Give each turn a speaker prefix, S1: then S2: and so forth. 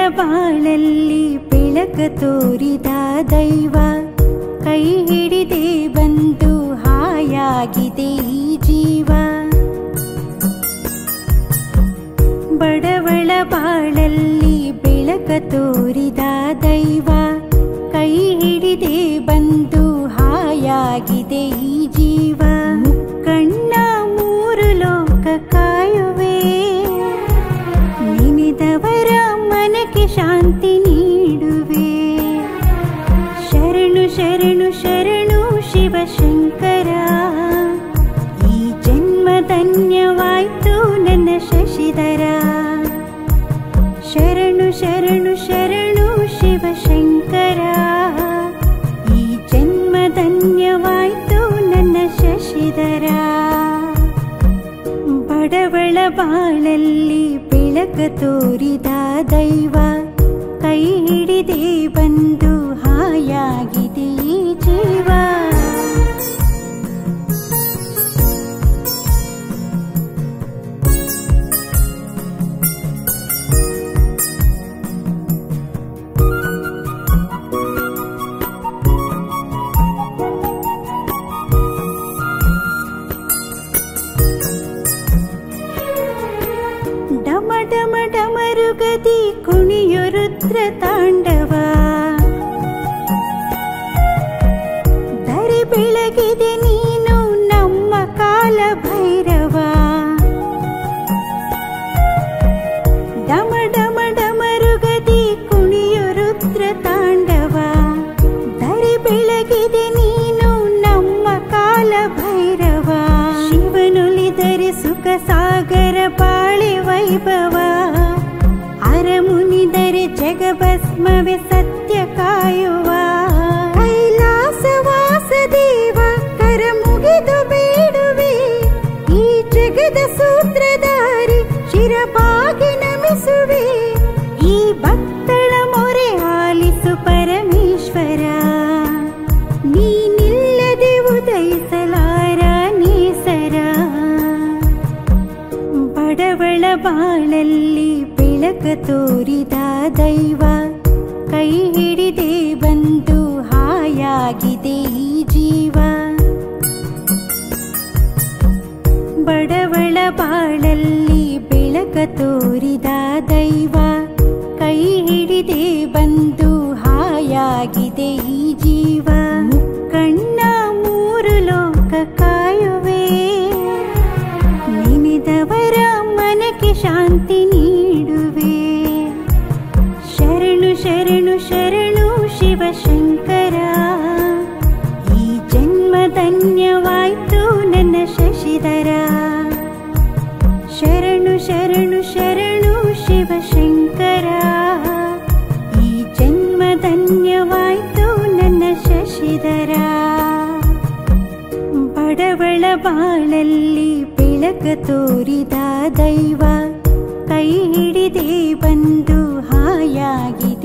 S1: ಬಾಳಲ್ಲಿ ಬೆಳಕ ತೋರಿದ ದೈವ ಕೈ ಹಿಡಿದೆ ಬಂದು ಹಾಯಾಗಿದೆ ಈ ಜೀವ ಬಡವಳ ಬಾಳಲ್ಲಿ ಬೆಳಕ ತೋರಿದ ದೈವ ಕೈ ಹಿಡಿದೆ ಬಂದು ಹಾಯಾಗಿದೆ ಈ ಜೀವ ಕಣ್ಣ ಮೂರು ಲೋಕ ಕಾಯುವೆ ನೆನೆದವರ ಮನಕ್ಕೆ ಶಾಂತಿ ನೀಡುವೆ ಶರಣು ಶರಣು ಶರಣು ಶಿವಶಂಕರ ಈ ಜನ್ಮ ಧನ್ಯವಾಯ್ತು ನನ್ನ ಶಶಿಧರ ಶರಣು ಶರಣು ಶರಣು ಶಿವಶಂಕರ ಈ ಜನ್ಮ ಧನ್ಯವಾಯ್ತು ನನ್ನ ಶಶಿಧರ ಬಡವಳ ಬಾಳಲ್ಲಿ ಬೆಳಕ ತೋರಿದ ದೈವ ಕೈ ಹಿಡಿದೆ ಬಂದು ಹಾಯಾಗಿದೆ ಈ ಜೀವ ಡಮ ಡಮ ಡಮರುಗದಿ ಕುಣಿಯು ರುದ್ರ ತಾಂಡವ ದರೆ ಬೆಳಗಿದೆ ನೀನು ನಮ್ಮ ಕಾಲ ಭೈರವ ಡಮ ಡಮ ಡಮರುಗದಿ ಕುಣಿಯು ರುದ್ರ ತಾಂಡವ ದರೆ ಬೆಳಗಿದೆ ನೀನು ನಮ್ಮ ಕಾಲ ಭೈರವ ಶಿವನುಲಿದರೆ ಸುಖ ಸಾಗರ ಬಾಳೆ ವೈಭವ ಅರಮುನಿದರೆ ಜಗಭಸ್ಮವೆ ಸತ್ಯ ಕಾಯುವ ಕೈಲಾಸವಾಸ ದೇವ ಕರ ಮುಗಿದು ಬೇಡುವೆ ಈ ಜಗದ ಸೂತ್ರಧಾರಿ ಶಿರಬಾಗಿ ನಮಿಸುವೆ ಈ ಭಕ್ತಳ ಮೊರೆ ಆಲಿಸು ಪರಮೇಶ್ವರ ನೀನಿಲ್ಲದೆ ಉದಯಿಸಲಾರ ನೇಸರ ಬಡವಳ ಬಾಳಲ್ಲಿ ಬೆಳಕ ತೋರಿದ ದೈವ ಕೈ ಹಿಡಿದೆ ಬಂದು ಹಾಯಾಗಿದೆ ಈ ಜೀವ ಬಡವಳ ಬಾಳಲ್ಲಿ ಬೆಳಕ ತೋರಿದ ದೈವ ಕೈ ಹಿಡಿದೆ ಬಂದು ಹಾಯಾಗಿದೆ ಈ ಜೀವ ಕಣ್ಣ ಮೂರು ಲೋಕ ಕಾಯುವೆ ನೆನೆದವರ ಮನಕ್ಕೆ ಶಾಂತಿ ನೀಡುವೆ ಶರಣು ಶರಣು ಶರಣು ಶಿವಶಂಕರ ಈ ಜನ್ಮ ಧನ್ಯವಾಯ್ತು ನನ್ನ ಶಶಿಧರ ಶರಣು ಶರಣು ಶರಣು ಶಿವಶಂಕರ ಈ ಜನ್ಮ ಧನ್ಯವಾಯ್ತು ನನ್ನ ಶಶಿಧರ ಬಡವಳ ಬಾಳಲ್ಲಿ ಬೆಳಕ ತೋರಿದ ದೈವ ಕೈ ಹಿಡಿದೆ ಬಂದು ಹಾಯಾಗಿದೆ